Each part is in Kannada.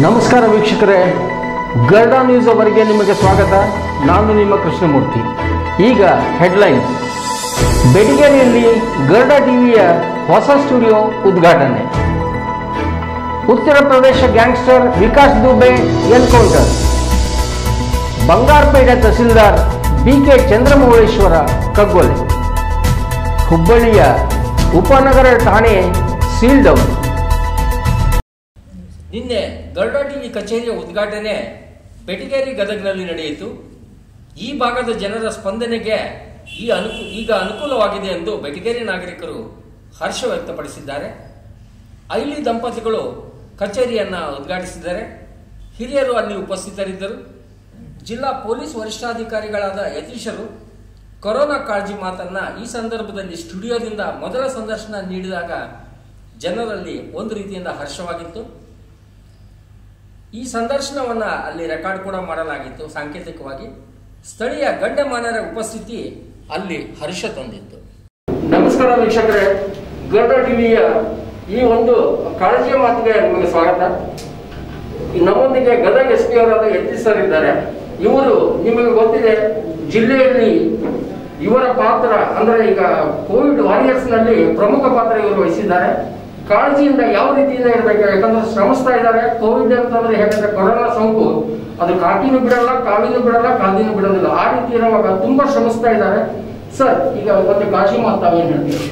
ನಮಸ್ಕಾರ ವೀಕ್ಷಕರೇ ಗರ್ಡಾ ನ್ಯೂಸ್ ಅವರಿಗೆ ನಿಮಗೆ ಸ್ವಾಗತ ನಾನು ನಿಮ್ಮ ಕೃಷ್ಣಮೂರ್ತಿ ಈಗ ಹೆಡ್ಲೈನ್ಸ್ ಬೆಡಿಗೇರಿಯಲ್ಲಿ ಗರ್ಡಾ ಟಿವಿಯ ಹೊಸ ಸ್ಟುಡಿಯೋ ಉದ್ಘಾಟನೆ Uttar Pradesh gangster Vikas Dubey encounter Bangarapete tahsildar B K Chandramouleshwara ಕಗ್ಗೊಲೆ ಹುಬ್ಬಳ್ಳಿಯ ಉಪನಗರ ಠಾಣೆ ಸೀಲ್ ಡೌನ್ ನಿನ್ನೆ ಗರುಡ ಟಿವಿ ಕಚೇರಿಯ ಉದ್ಘಾಟನೆ ಬೆಟಗೇರಿ ಗದಗ್ನಲ್ಲಿ ನಡೆಯಿತು ಈ ಭಾಗದ ಜನರ ಸ್ಪಂದನೆಗೆ ಈ ಅನುಕು ಈಗ ಅನುಕೂಲವಾಗಿದೆ ಎಂದು ಬೆಟಗೇರಿ ನಾಗರಿಕರು ಹರ್ಷ ವ್ಯಕ್ತಪಡಿಸಿದ್ದಾರೆ ಐಲಿ ದಂಪತಿಗಳು ಕಚೇರಿಯನ್ನ ಉದ್ಘಾಟಿಸಿದ್ದಾರೆ ಹಿರಿಯರು ಅಲ್ಲಿ ಉಪಸ್ಥಿತರಿದ್ದರು ಜಿಲ್ಲಾ ಪೊಲೀಸ್ ವರಿಷ್ಠಾಧಿಕಾರಿಗಳಾದ ಯತೀಶರು ಕೊರೋನಾ ಕಾಳಜಿ ಮಾತನ್ನ ಈ ಸಂದರ್ಭದಲ್ಲಿ ಸ್ಟುಡಿಯೋದಿಂದ ಮೊದಲ ಸಂದರ್ಶನ ನೀಡಿದಾಗ ಜನರಲ್ಲಿ ಒಂದು ರೀತಿಯಿಂದ ಹರ್ಷವಾಗಿತ್ತು ಈ ಸಂದರ್ಶನವನ್ನ ಅಲ್ಲಿ ರೆಕಾರ್ಡ್ ಕೂಡ ಮಾಡಲಾಗಿತ್ತು ಸಾಂಕೇತಿಕವಾಗಿ ಸ್ಥಳೀಯ ಗಣ್ಯಮಾನ್ಯರ ಉಪಸ್ಥಿತಿ ಅಲ್ಲಿ ಹರ್ಷ ತಂದಿತ್ತು ನಮಸ್ಕಾರ ವೀಕ್ಷಕರೇ ಗರುಡ ಟಿವಿಯ ಈ ಒಂದು ಕಾಳಜಿಯ ಮಾತಿಗೆ ನಿಮಗೆ ಸ್ವಾಗತ ನಮ್ಮೊಂದಿಗೆ ಗದಗ ಎಸ್ ಪಿ ಅವರಾದ ಯತೀಶ್ ಸರ್ ಇದ್ದಾರೆ ಇವರು ನಿಮಗೆ ಗೊತ್ತಿದೆ ಜಿಲ್ಲೆಯಲ್ಲಿ ಇವರ ಪಾತ್ರ ಅಂದ್ರೆ ಈಗ ಕೋವಿಡ್ ವಾರಿಯರ್ಸ್ ನಲ್ಲಿ ಪ್ರಮುಖ ಪಾತ್ರ ಇವರು ವಹಿಸಿದ್ದಾರೆ ಕಾಳಜಿಯಿಂದ ಯಾವ ರೀತಿಯಿಂದ ಇರಬೇಕು ಯಾಕಂದ್ರೆ ಶ್ರಮಿಸ್ತಾ ಇದ್ದಾರೆ ಕೋವಿಡ್ ಅಂತಂದ್ರೆ ಹೇಗಂದ್ರೆ ಕೊರೋನಾ ಸೋಂಕು ಅದು ಕಾಟಿನೂ ಬಿಡಲ್ಲ ಕಾವಿನೂ ಬಿಡಲ್ಲ ಕಾದಿನೂ ಬಿಡೋದಿಲ್ಲ ಆ ರೀತಿ ಇರುವಾಗ ತುಂಬಾ ಶ್ರಮಿಸ್ತಾ ಇದ್ದಾರೆ ಸರ್ ಈಗ ಒಂದು ಕಾಳಜಿ ಮಾತು ತಾವೇನ್ ಹೇಳ್ತೀವಿ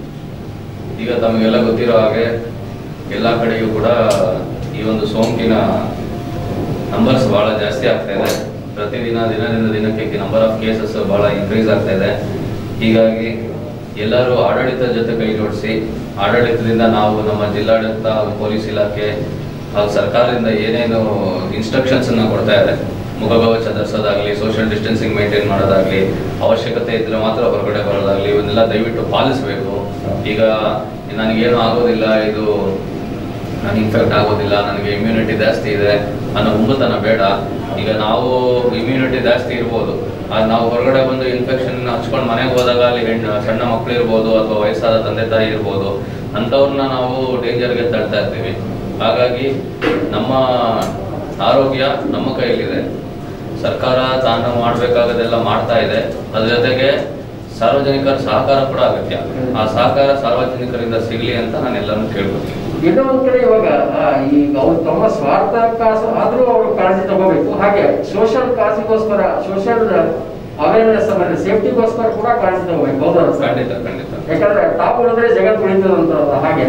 ಈಗ ತಮಗೆಲ್ಲ ಗೊತ್ತಿರೋ ಹಾಗೆ ಎಲ್ಲ ಕಡೆಯೂ ಕೂಡ ಈ ಒಂದು ಸೋಂಕಿನ ನಂಬರ್ಸ್ ಬಹಳ ಜಾಸ್ತಿ ಆಗ್ತಾ ಇದೆ ಪ್ರತಿದಿನ ದಿನದಿಂದ ದಿನಕ್ಕೆ ನಂಬರ್ ಆಫ್ ಕೇಸಸ್ ಬಹಳ ಇನ್ಕ್ರೀಸ್ ಆಗ್ತಾ ಇದೆ ಹೀಗಾಗಿ ಎಲ್ಲರೂ ಆಡಳಿತದ ಜೊತೆ ಕೈ ಜೋಡಿಸಿ ಆಡಳಿತದಿಂದ ನಾವು ನಮ್ಮ ಜಿಲ್ಲಾಡಳಿತ ಹಾಗೂ ಪೊಲೀಸ್ ಇಲಾಖೆ ಹಾಗೂ ಸರ್ಕಾರದಿಂದ ಏನೇನು ಇನ್ಸ್ಟ್ರಕ್ಷನ್ಸ್ ಅನ್ನ ಕೊಡ್ತಾ ಇದೆ ಮುಖಗವಚ ಧರಿಸೋದಾಗ್ಲಿ ಸೋಷಿಯಲ್ ಡಿಸ್ಟೆನ್ಸಿಂಗ್ ಮೇಂಟೈನ್ ಮಾಡೋದಾಗ್ಲಿ ಅವಶ್ಯಕತೆ ಇದ್ರೆ ಮಾತ್ರ ಹೊರಗಡೆ ಬರೋದಾಗ್ಲಿ ಇವನ್ನೆಲ್ಲ ದಯವಿಟ್ಟು ಪಾಲಿಸಬೇಕು ಈಗ ನನಗೇನು ಆಗೋದಿಲ್ಲ ಇದು ನಾನು ಇನ್ಫೆಕ್ಟ್ ಆಗೋದಿಲ್ಲ ನನಗೆ ಇಮ್ಯುನಿಟಿ ಜಾಸ್ತಿ ಇದೆ ಅನ್ನೋ ಹುಂಬತನ ಬೇಡ ಈಗ ನಾವು ಇಮ್ಯುನಿಟಿ ಜಾಸ್ತಿ ಇರ್ಬೋದು ಆದ್ರೆ ನಾವು ಹೊರಗಡೆ ಬಂದು ಇನ್ಫೆಕ್ಷನ್ ಹಚ್ಕೊಂಡು ಮನೆಗೆ ಹೋದಾಗ ಅಲ್ಲಿ ಹೆಣ್ಣು ಸಣ್ಣ ಮಕ್ಕಳು ಇರ್ಬೋದು ಅಥವಾ ವಯಸ್ಸಾದ ತಂದೆ ತಾಯಿ ಇರ್ಬೋದು ಅಂಥವ್ರನ್ನ ನಾವು ಡೇಂಜರ್ಗೆ ತಳ್ತಾ ಇರ್ತೀವಿ ಹಾಗಾಗಿ ನಮ್ಮ ಆರೋಗ್ಯ ನಮ್ಮ ಕೈಯಲ್ಲಿದೆ ಸರ್ಕಾರ ತಾನು ಮಾಡಬೇಕಾಗದೆಲ್ಲ ಮಾಡ್ತಾ ಇದೆ ಅದ್ರ ಜೊತೆಗೆ ಸಾರ್ವಜನಿಕರ ಸಹಕಾರ ಕೂಡ ಅಗತ್ಯ ಆ ಸಹಕಾರ ಸಾರ್ವಜನಿಕರಿಂದ ಸಿಗ್ಲಿ ಅಂತ ನಾನು ಎಲ್ಲರನ್ನು ಕೇಳ್ಕೊತೀನಿ ಇನ್ನೂ ಒಂದ್ ಕಡೆ ಇವಾಗ ಆ, ಈಗ ಅವ್ರು ತಮ್ಮ ಸ್ವಾರ್ಥ ಕಾಸು ಆದ್ರೂ ಅವರು ಕಾಳಜಿ ತಗೋಬೇಕು ಹಾಗೆ ಸೋಷಿಯಲ್ ಕಾಸಿಗೋಸ್ಕರ ಸೋಷಿಯಲ್ ಅವೇರ್ನೆಸ್ ಆಮೇಲೆ ಸೇಫ್ಟಿಗೋಸ್ಕರ ಕೂಡ ಕಾಳಜಿ ತಗೋಬೇಕು ಹೌದಾ ಸರ್ ಖಂಡಿತ ಖಂಡಿತ ಯಾಕಂದ್ರೆ ತಾವು ಉಳಿದ್ರೆ ಜಗತ್ತು ಉಳಿತದಂತ ಹಾಗೆ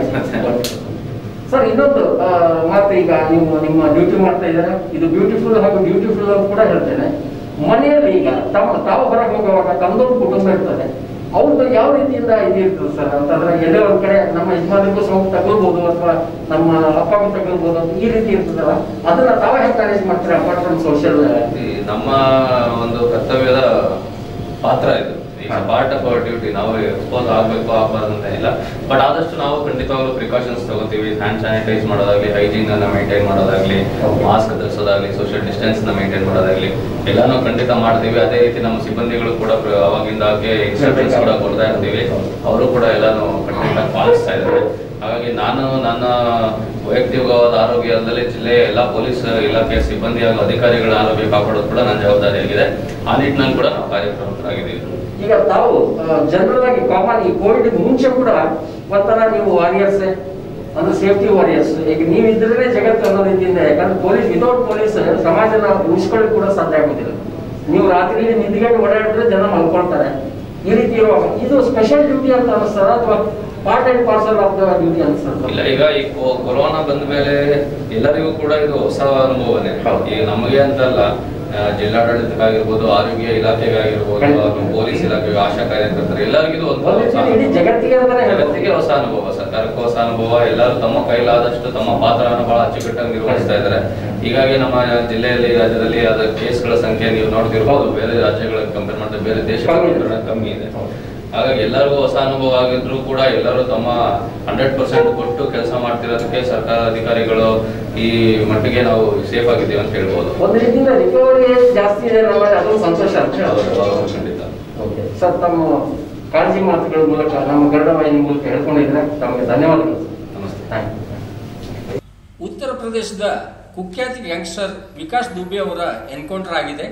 ಸರ್ ಇನ್ನೊಂದು ಆ, ಮಾತು ಈಗ ನೀವು ನಿಮ್ಮ ಡ್ಯೂಟಿ ಮಾಡ್ತಾ ಇದ್ದಾರೆ ಇದು ಬ್ಯೂಟಿಫುಲ್ ಹಾಗೂ ಬ್ಯೂಟಿಫುಲ್ ಅಂತ ಕೂಡ ಹೇಳ್ತೇನೆ ಮನೆಯಲ್ಲಿ ಈಗ ತಮ್ಮ ತಾವು ಹೊರಗೆ ಹೋಗುವಾಗ ತಮ್ಮದೊಂದು ಕುಟುಂಬ ಇರ್ತದೆ ಅವ್ರದ್ದು ಯಾವ ರೀತಿಯಿಂದ ಇದಿರ್ತದೆ ಸರ್ ಅಂತಂದ್ರೆ ಎಲ್ಲೇ ಒಂದ್ ಕಡೆ ನಮ್ಮ ಯಜಮಾನಿಗೂ ಸೋಂಕು ತಗೊಳ್ಬಹುದು ಅಥವಾ ನಮ್ಮ ಅಪ್ಪಗೂ ತಗೊಳ್ಬಹುದು ಅಂತ ಈ ರೀತಿ ಇರ್ತದಲ್ಲ ಅದನ್ನ ತಾವೇ ಹೆಂಗ್ ಮ್ಯಾನೇಜ್ ಮಾಡ್ತೀರಾ ಅಪಾರ್ಟ್ ಫ್ರಮ್ ಸೋಷಿಯಲ್ ಈ ನಮ್ಮ ಒಂದು ಕರ್ತವ್ಯದ ಪಾತ್ರ ಇದು ಈಗ ಪಾರ್ಟ್ ಆಫ್ ಅವರ್ ಡ್ಯೂಟಿ ನಾವು ಎಕ್ಸ್ಪೋಸ್ ಆಗಬೇಕು ಆಗಬಾರ್ದು ಅಂತ ಇಲ್ಲ ಬಟ್ ಆದಷ್ಟು ನಾವು ಖಂಡಿತವಾಗ್ಲೂ ಪ್ರಿಕಾಷನ್ಸ್ ತಗೋತೀವಿ ಹ್ಯಾಂಡ್ ಸ್ಯಾನಿಟೈಸ್ ಮಾಡೋದಾಗ್ಲಿ ಹೈಜೀನ್ ಅನ್ನ ಮೇಂಟೈನ್ ಮಾಡೋದಾಗ್ಲಿ Okay. ಮಾಸ್ಕ್ ಧರಿಸೋದಾಗ್ಲಿ ಸೋಷಿಯಲ್ ಡಿಸ್ಟೆನ್ಸ್ ನ ಮೇಂಟೈನ್ ಮಾಡೋದಾಗ್ಲಿ ಎಲ್ಲಾನು ಖಂಡಿತ ಮಾಡ್ತೀವಿ ಅದೇ ರೀತಿ ನಮ್ಮ ಸಿಬ್ಬಂದಿಗಳು ಕೂಡ ಪ್ರ- ಅವಾಗಿಂದಾಗೆ ಇನ್ಸ್ಟ್ರಕ್ಷನ್ಸ್ ಕೂಡ ಕೊಡ್ತಾ ಇರ್ತೀವಿ ಅವರು ಕೂಡ ಎಲ್ಲಾನು ಖಂಡಿತ ಪಾಲಿಸ್ತಾ ಇದ್ದಾರೆ ಹಾಗಾಗಿ ನಾನು ನನ್ನ ವೈಯಕ್ತಿಕವಾದ ಆರೋಗ್ಯ ಅಲ್ಲದೆ ಜಿಲ್ಲೆಯ ಎಲ್ಲ ಪೊಲೀಸ್ ಇಲಾಖೆಯ ಸಿಬ್ಬಂದಿ ಹಾಗೂ ಅಧಿಕಾರಿಗಳ ಆರೋಗ್ಯ ಕಾಪಾಡೋದು ಕೂಡ ನನ್ನ ಜವಾಬ್ದಾರಿಯಾಗಿದೆ ಆ ನಿಟ್ಟಿನಲ್ಲಿ ಕೂಡ ನಾವು ಕಾರ್ಯಪ್ರವೃತ್ತರಾಗಿದ್ದೀವಿ ಈಗ ತಾವು ಜನರಲ್ ಆಗಿ ಕಾಮನ್ ಈ ಕೋವಿಡ್ ಮುಂಚೆ ಕೂಡ ಒಂಥರ ನೀವು ವಾರಿಯರ್ಸ್ ಅಂದ್ರೆ ಸೇಫ್ಟಿ ವಾರಿಯರ್ಸ್ ಈಗ ನೀವು ಇದ್ರೆ ಜಗತ್ತು ಅನ್ನೋ ರೀತಿಯಿಂದ ಯಾಕಂದ್ರೆ ಪೊಲೀಸ್ ವಿತೌಟ್ ಪೊಲೀಸ್ ಸಮಾಜನ ಉಳಿಸ್ಕೊಳ್ಳಿಕ್ ಕೂಡ ಸಾಧ್ಯ ಆಗೋದಿಲ್ಲ ನೀವು ರಾತ್ರಿ ನಿದ್ಗೆಟ್ಟು ಓಡಾಡಿದ್ರೆ ಜನ ಮಲ್ಕೊಳ್ತಾರೆ ಈ ರೀತಿ ಇರುವಾಗ ಇದು ಸ್ಪೆಷಲ್ ಡ್ಯೂಟಿ ಅಂತ ಅನಿಸ್ತದ ಅಥವಾ part and parcel of the duty ಅನಿಸ್ತದ ಇಲ್ಲ ಈಗ ಈ ಕೊ- ಕೊರೋನಾ ಬಂದ ಮೇಲೆ ಎಲ್ಲರಿಗೂ ಕೂಡ ಇದು ಹೊಸ ಅನುಭವನೇ ಹೌದು. ಈಗ ನಮಗೆ ಅಂತಲ್ಲ ಆ, ಜಿಲ್ಲಾಡಳಿತಕ್ಕಾಗಿರ್ಬೋದು ಆರೋಗ್ಯ ಇಲಾಖೆಗಾಗಿರ್ಬೋದು ಖಂಡಿತ. ಅಥವಾ ಪೊಲೀಸ್ ಇಲಾಖೆ ಆಶಾ ಕಾರ್ಯಕರ್ತರು ಎಲ್ಲರಿಗೂ ಇದು ಒಂದು ಒಂದು ಹೊಸ ರೀತಿ ಇಡೀ ಜಗತ್ತಿಗೆ ಅಂತಾನೆ ಹೇಳ್ಬೋದು. ಜಗತ್ತಿಗೆ ಹೊಸ ಅನುಭವ ಸರ್ಕಾರಕ್ಕೆ ಹೊಸ ಅನುಭವ ಎಲ್ಲರೂ ತಮ್ಮ ಕೈಲಾದಷ್ಟು ತಮ್ಮ ಪಾತ್ರವನ್ನು ಬಹಳ ಅಚ್ಚುಕಟ್ಟಾಗಿ ನಿರ್ವಹಿಸ್ತಾ ಇದ್ದಾರೆ ಹೀಗಾಗಿ ನಮ್ಮ ಜಿಲ್ಲೆಯಲ್ಲಿ ರಾಜ್ಯದಲ್ಲಿ ಅದ ಕೇಸ್ಗಳ ಸಂಖ್ಯೆ ನೀವು ನೋಡ್ತಿರ್ಬೋದು ಬೇರೆ ರಾಜ್ಯಗಳಿಗೆ ಕಂಪೇರ್ ಮಾಡಿದ್ರೆ ಬೇರೆ ದೇಶಗಳ ಕಮ್ಮಿ ಇದೆ. ಕಂಪೇರ್ ಕಮ್ಮಿ ಇದೆ ಹಾಗಾಗಿ ಎಲ್ಲರಿಗೂ ಹೊಸ ಅನುಭವ ಆಗಿದ್ರು ಕೂಡ ಎಲ್ಲರೂ ತಮ್ಮ ಹಂಡ್ರೆಡ್ ಪರ್ಸೆಂಟ್ ಕೊಟ್ಟು ಕೆಲಸ ಮಾಡ್ತಿರೋದಕ್ಕೆ ಸರ್ಕಾರ ಅಧಿಕಾರಿಗಳು ಈ ಮಟ್ಟಿಗೆ ನಾವು ಸೇಫ್ ಆಗಿದ್ದೀವಿ ಅಂತ ಹೇಳ್ಬೋದು ಒಂದು ರೀತಿಯಿಂದ ರಿಕವರಿ ಜಾಸ್ತಿ ಇದೆ ನಮ್ಮಲ್ಲಿ ಅದೊಂದು ಸಂತೋಷ ಅಂತ ಹೌದು, ಹೇಳ್ಬೋದು. ಹೌದು, ಖಂಡಿತ ಓಕೆ ಸರ್ ತಮ್ಮ ಕಾಳಜಿ ಮಾತುಗಳ ಮೂಲಕ ನಮ್ಮ ಗರುಡ ವಾಹಿನಿ ಮೂಲಕ ಹೇಳ್ಕೊಂಡಿದ್ರೆ ತಮಗೆ ಧನ್ಯವಾದಗಳು ನಮಸ್ತೆ ಥ್ಯಾಂಕ್ ಯು ಉತ್ತರ ಪ್ರದೇಶದ ಕುಖ್ಯಾತ ಗ್ಯಾಂಗ್ಸ್ಟರ್ ವಿಕಾಸ್ ದುಬೆ ಅವರ ಎನ್ಕೌಂಟರ್ ಆಗಿದೆ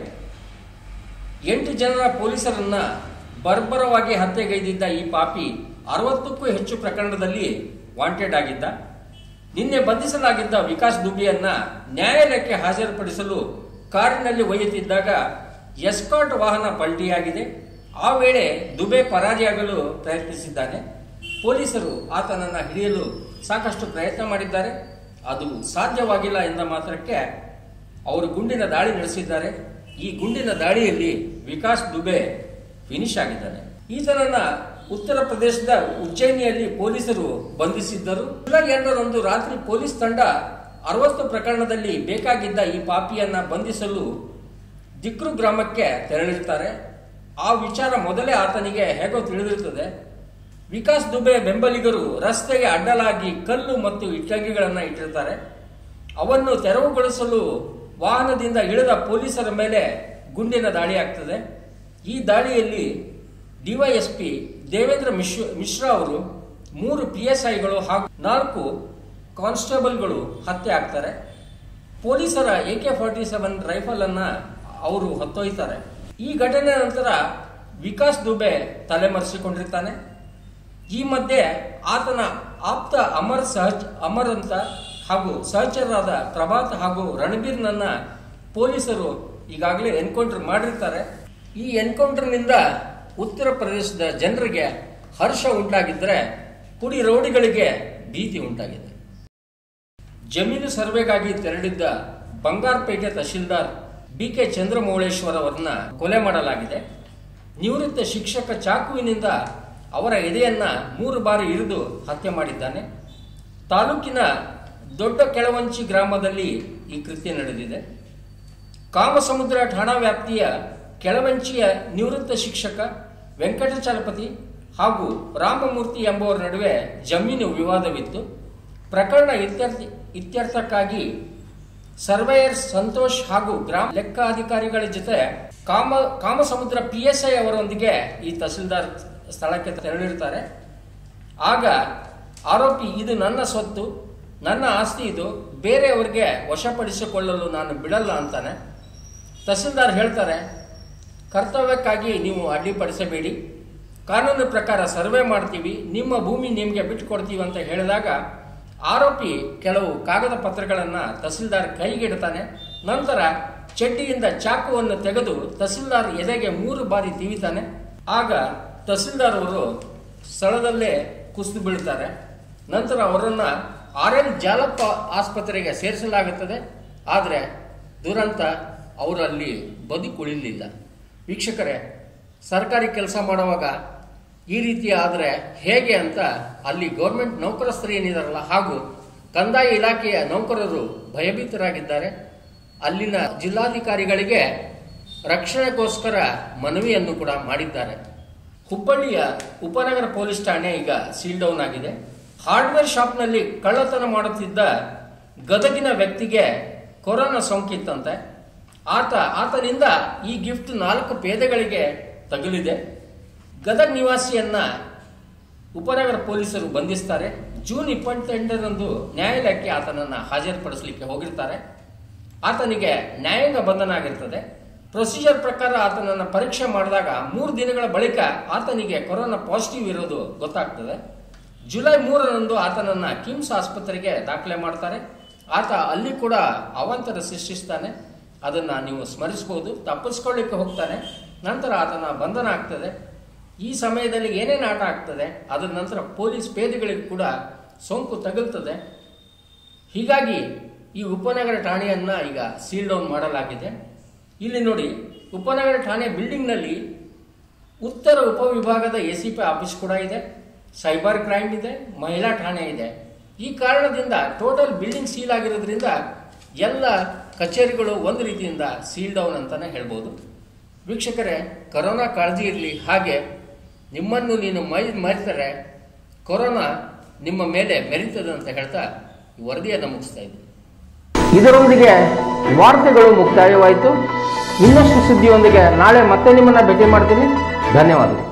ಎಂಟು ಜನರ ಪೊಲೀಸರನ್ನ ಬರ್ಬರವಾಗಿ ಹತ್ಯೆಗೈದಿದ್ದ ಈ ಪಾಪಿ ಅರವತ್ತಕ್ಕೂ ಹೆಚ್ಚು ಪ್ರಕರಣದಲ್ಲಿ ವಾಂಟೆಡ್ ಆಗಿದ್ದ ನಿನ್ನೆ ಬಂಧಿಸಲಾಗಿದ್ದ ವಿಕಾಸ್ ದುಬೆಯನ್ನ ನ್ಯಾಯಾಲಯಕ್ಕೆ ಹಾಜರುಪಡಿಸಲು ಕಾರಿನಲ್ಲಿ ಒಯ್ಯುತ್ತಿದ್ದಾಗ ಎಸ್ಕಾಟ್ ವಾಹನ ಪಲ್ಟಿಯಾಗಿದೆ ಆ ವೇಳೆ ದುಬೆ ಪರಾರಿಯಾಗಲು ಪ್ರಯತ್ನಿಸಿದ್ದಾನೆ ಪೊಲೀಸರು ಆತನನ್ನ ಹಿಡಿಯಲು ಸಾಕಷ್ಟು ಪ್ರಯತ್ನ ಮಾಡಿದ್ದಾರೆ ಅದು ಸಾಧ್ಯವಾಗಿಲ್ಲ ಎಂದ ಮಾತ್ರಕ್ಕೆ ಅವರು ಗುಂಡಿನ ದಾಳಿ ನಡೆಸಿದ್ದಾರೆ ಈ ಗುಂಡಿನ ದಾಳಿಯಲ್ಲಿ ವಿಕಾಸ್ ದುಬೆ ಫಿನಿಶ್ ಆಗಿದ್ದಾನೆ ಈತನನ್ನ ಉತ್ತರ ಪ್ರದೇಶದ ಉಜ್ಜಯಿನಿಯಲ್ಲಿ ಪೊಲೀಸರು ಬಂಧಿಸಿದ್ದರು ಜುಲೈ ಎರಡರಂದು ರಾತ್ರಿ ಪೊಲೀಸ್ ತಂಡ ಅರವತ್ತು ಪ್ರಕರಣದಲ್ಲಿ ಬೇಕಾಗಿದ್ದ ಈ ಪಾಪಿಯನ್ನ ಬಂಧಿಸಲು ದಿಕ್ರು ಗ್ರಾಮಕ್ಕೆ ತೆರಳಿರ್ತಾರೆ ಆ ವಿಚಾರ ಮೊದಲೇ ಆತನಿಗೆ ಹೇಗೋ ತಿಳಿದಿರುತ್ತದೆ ವಿಕಾಸ್ ದುಬೆ ಬೆಂಬಲಿಗರು ರಸ್ತೆಗೆ ಅಡ್ಡಲಾಗಿ ಕಲ್ಲು ಮತ್ತು ಇಟ್ಟಂಗಿಗಳನ್ನು ಇಟ್ಟಿರ್ತಾರೆ ಅವನ್ನು ತೆರವುಗೊಳಿಸಲು ವಾಹನದಿಂದ ಇಳಿದ ಪೊಲೀಸರ ಮೇಲೆ ಗುಂಡಿನ ದಾಳಿ ಆಗ್ತದೆ ಈ ದಾಳಿಯಲ್ಲಿ ಡಿವೈಎಸ್ಪಿ ದೇವೇಂದ್ರ ಮಿಶ್ರ ಮಿಶ್ರಾ ಅವರು ಮೂರು ಪಿ ಎಸ್ ಐಗಳು ಹಾಗೂ ನಾಲ್ಕು ಕಾನ್ಸ್ಟೇಬಲ್ಗಳು ಹತ್ಯೆ ಆಗ್ತಾರೆ ಪೊಲೀಸರ A K forty seven rifle ಅನ್ನ ಅವರು ಹೊತ್ತೊಯ್ತಾರೆ ಈ ಘಟನೆ ನಂತರ ವಿಕಾಸ್ ದುಬೆ ತಲೆಮರೆಸಿಕೊಂಡಿರ್ತಾನೆ ಈ ಮಧ್ಯೆ ಆತನ ಆಪ್ತ ಅಮರ್ ಸಹಜ್ ಅಮರ್ ಅಂತ ಹಾಗೂ ಸಹಚರರಾದ ಪ್ರಭಾತ್ ಹಾಗೂ ರಣಬೀರ್ನನ್ನ ಪೊಲೀಸರು ಈಗಾಗಲೇ ಎನ್ಕೌಂಟರ್ ಮಾಡಿರ್ತಾರೆ ಈ ಎನ್ಕೌಂಟರ್ನಿಂದ ಉತ್ತರ ಪ್ರದೇಶದ ಜನರಿಗೆ ಹರ್ಷ ಉಂಟಾಗಿದ್ದರೆ ಪುಡಿ ರೌಡಿಗಳಿಗೆ ಭೀತಿ ಉಂಟಾಗಿದೆ ಜಮೀನು ಸರ್ವೆಗಾಗಿ ತೆರಳಿದ್ದ ಬಂಗಾರಪೇಟೆ ತಹಶೀಲ್ದಾರ್ ಬಿ ಕೆ ಚಂದ್ರಮೌಳೇಶ್ವರ್ ಅವರನ್ನ ಕೊಲೆ ಮಾಡಲಾಗಿದೆ ನಿವೃತ್ತ ಶಿಕ್ಷಕ ಚಾಕುವಿನಿಂದ ಅವರ ಎದೆಯನ್ನ ಮೂರು ಬಾರಿ ಇರಿದು ಹತ್ಯೆ ಮಾಡಿದ್ದಾನೆ ತಾಲೂಕಿನ ದೊಡ್ಡ ಕೆಳವಂಚಿ ಗ್ರಾಮದಲ್ಲಿ ಈ ಕೃತ್ಯ ನಡೆದಿದೆ ಕಾಮಸಮುದ್ರ ಠಾಣಾ ವ್ಯಾಪ್ತಿಯ ಕೆಳವಂಚಿಯ ನಿವೃತ್ತ ಶಿಕ್ಷಕ ವೆಂಕಟಚಲಪತಿ ಹಾಗೂ ರಾಮಮೂರ್ತಿ ಎಂಬುವರ ನಡುವೆ ಜಮೀನು ವಿವಾದವಿತ್ತು ಪ್ರಕರಣ ಇತ್ಯರ್ಥ ಇತ್ಯರ್ಥಕ್ಕಾಗಿ ಸರ್ವೇಯರ್ ಸಂತೋಷ್ ಹಾಗೂ ಗ್ರಾಮ ಲೆಕ್ಕಾಧಿಕಾರಿಗಳ ಜೊತೆ ಕಾಮ ಕಾಮಸಮುದ್ರ ಪಿ ಎಸ್ ಐ ಅವರೊಂದಿಗೆ ಈ ತಹಸೀಲ್ದಾರ್ ಸ್ಥಳಕ್ಕೆ ತೆರಳಿರ್ತಾರೆ ಆಗ ಆರೋಪಿ ಇದು ನನ್ನ ಸ್ವತ್ತು ನನ್ನ ಆಸ್ತಿ ಇದು ಬೇರೆಯವರಿಗೆ ವಶಪಡಿಸಿಕೊಳ್ಳಲು ನಾನು ಬಿಡಲ್ಲ ಅಂತಾನೆ ತಹಸೀಲ್ದಾರ್ ಹೇಳ್ತಾರೆ ಕರ್ತವ್ಯಕ್ಕಾಗಿ ನೀವು ಅಡ್ಡಿಪಡಿಸಬೇಡಿ ಕಾನೂನು ಪ್ರಕಾರ ಸರ್ವೆ ಮಾಡ್ತೀವಿ ನಿಮ್ಮ ಭೂಮಿ ನಿಮಗೆ ಬಿಟ್ಟುಕೊಡ್ತೀವಿ ಅಂತ ಹೇಳಿದಾಗ ಆರೋಪಿ ಕೆಲವು ಕಾಗದ ಪತ್ರಗಳನ್ನು ತಹಸೀಲ್ದಾರ್ ಕೈಗಿಡ್ತಾನೆ ನಂತರ ಚಡ್ಡಿಯಿಂದ ಚಾಕುವನ್ನು ತೆಗೆದು ತಹಸೀಲ್ದಾರ್ ಎದೆಗೆ ಮೂರು ಬಾರಿ ತಿವಿತಾನೆ ಆಗ ತಹಸೀಲ್ದಾರ್ ಅವರು ಸ್ಥಳದಲ್ಲೇ ಕುಸಿದು ಬೀಳ್ತಾರೆ ನಂತರ ಅವರನ್ನ ಆರ್ ಎನ್ ಜಾಲಪ್ಪ ಆಸ್ಪತ್ರೆಗೆ ಸೇರಿಸಲಾಗುತ್ತದೆ ಆದರೆ ದುರಂತ ಅವರಲ್ಲಿ ಬದುಕುಳಿಲಿಲ್ಲ ವೀಕ್ಷಕರೇ ಸರ್ಕಾರಿ ಕೆಲಸ ಮಾಡುವಾಗ ಈ ರೀತಿ ಆದರೆ ಹೇಗೆ ಅಂತ ಅಲ್ಲಿ ಗೌರ್ಮೆಂಟ್ ನೌಕರಸ್ಥರು ಏನಿದಾರಲ್ಲ ಹಾಗೂ ಕಂದಾಯ ಇಲಾಖೆಯ ನೌಕರರು ಭಯಭೀತರಾಗಿದ್ದಾರೆ ಅಲ್ಲಿನ ಜಿಲ್ಲಾಧಿಕಾರಿಗಳಿಗೆ ರಕ್ಷಣೆಗೋಸ್ಕರ ಮನವಿಯನ್ನು ಕೂಡ ಮಾಡಿದ್ದಾರೆ ಹುಬ್ಬಳ್ಳಿಯ ಉಪನಗರ ಪೊಲೀಸ್ ಠಾಣೆ ಈಗ ಸೀಲ್ ಡೌನ್ ಆಗಿದೆ ಹಾರ್ಡ್ವೇರ್ ಶಾಪ್ನಲ್ಲಿ ಕಳ್ಳತನ ಮಾಡುತ್ತಿದ್ದ ಗದಗಿನ ವ್ಯಕ್ತಿಗೆ ಕೊರೋನಾ ಸೋಂಕಿತ್ತಂತೆ ಆತ ಆತನಿಂದ ಈ ಗಿಫ್ಟ್ ನಾಲ್ಕು ಪೇದೆಗಳಿಗೆ ತಗುಲಿದೆ ಗದಗ್ ನಿವಾಸಿಯನ್ನ ಉಪನಗರ ಪೊಲೀಸರು ಬಂಧಿಸ್ತಾರೆ ಜೂನ್ ಇಪ್ಪತ್ತೆಂಟರಂದು ನ್ಯಾಯಾಲಯಕ್ಕೆ ಆತನನ್ನ ಹಾಜರುಪಡಿಸಲಿಕ್ಕೆ ಹೋಗಿರ್ತಾರೆ ಆತನಿಗೆ ನ್ಯಾಯಾಂಗ ಬಂಧನ ಆಗಿರ್ತದೆ ಪ್ರೊಸೀಜರ್ ಪ್ರಕಾರ ಆತನನ್ನ ಪರೀಕ್ಷೆ ಮಾಡಿದಾಗ ಮೂರು ದಿನಗಳ ಬಳಿಕ ಆತನಿಗೆ ಕೊರೋನಾ ಪಾಸಿಟಿವ್ ಇರೋದು ಗೊತ್ತಾಗ್ತದೆ ಜುಲೈ ಮೂರರಂದು ಆತನನ್ನ ಕಿಮ್ಸ್ ಆಸ್ಪತ್ರೆಗೆ ದಾಖಲೆ ಮಾಡ್ತಾರೆ ಆತ ಅಲ್ಲಿ ಕೂಡ ಅವಾಂತರ ಸೃಷ್ಟಿಸ್ತಾನೆ ಅದನ್ನ ನೀವು ಸ್ಮರಿಸಬಹುದು ತಪ್ಪಿಸ್ಕೊಳ್ಳಿಕ್ಕೆ ಹೋಗ್ತಾನೆ ನಂತರ ಆತನ ಬಂಧನ ಆಗ್ತದೆ ಈ ಸಮಯದಲ್ಲಿ ಏನೇನು ಆಟ ಆಗ್ತದೆ ಅದರ ನಂತರ ಪೊಲೀಸ್ ಪೇದೆಗಳಿಗೂ ಕೂಡ ಸೋಂಕು ತಗುಲ್ತದೆ ಹೀಗಾಗಿ ಈ ಉಪನಗರ ಠಾಣೆಯನ್ನ ಈಗ ಸೀಲ್ ಡೌನ್ ಮಾಡಲಾಗಿದೆ ಇಲ್ಲಿ ನೋಡಿ ಉಪನಗರ ಠಾಣೆ ಬಿಲ್ಡಿಂಗ್ನಲ್ಲಿ ಉತ್ತರ ಉಪವಿಭಾಗದ ಎ ಸಿ ಪಿ ಆಫೀಸ್ ಕೂಡ ಇದೆ ಸೈಬರ್ ಕ್ರೈಮ್ ಇದೆ ಮಹಿಳಾ ಠಾಣೆ ಇದೆ ಈ ಕಾರಣದಿಂದ ಟೋಟಲ್ ಬಿಲ್ಡಿಂಗ್ ಸೀಲ್ ಆಗಿರೋದ್ರಿಂದ ಎಲ್ಲ ಕಚೇರಿಗಳು ಒಂದು ರೀತಿಯಿಂದ ಸೀಲ್ ಡೌನ್ ಅಂತಾನೆ ಹೇಳ್ಬೋದು ವೀಕ್ಷಕರೇ ಕರೋನಾ ಕಾಳಜಿ ಇರಲಿ ಹಾಗೆ ನಿಮ್ಮನ್ನು ನೀನು ಮೈ ಮರೆತರೆ ಕೊರೋನಾ ನಿಮ್ಮ ಮೇಲೆ ಮೆರೀತದೆ ಅಂತ ಹೇಳ್ತಾ ಈ ವರದಿಯನ್ನು ಮುಗಿಸ್ತಾ ಇದ್ದೀನಿ ಇದರೊಂದಿಗೆ ವಾರ್ತೆಗಳು ಮುಕ್ತಾಯವಾಯಿತು ಇನ್ನಷ್ಟು ಸುದ್ದಿಯೊಂದಿಗೆ ನಾಳೆ ಮತ್ತೆ ನಿಮ್ಮನ್ನ ಭೇಟಿ ಮಾಡ್ತೀನಿ ಧನ್ಯವಾದಗಳು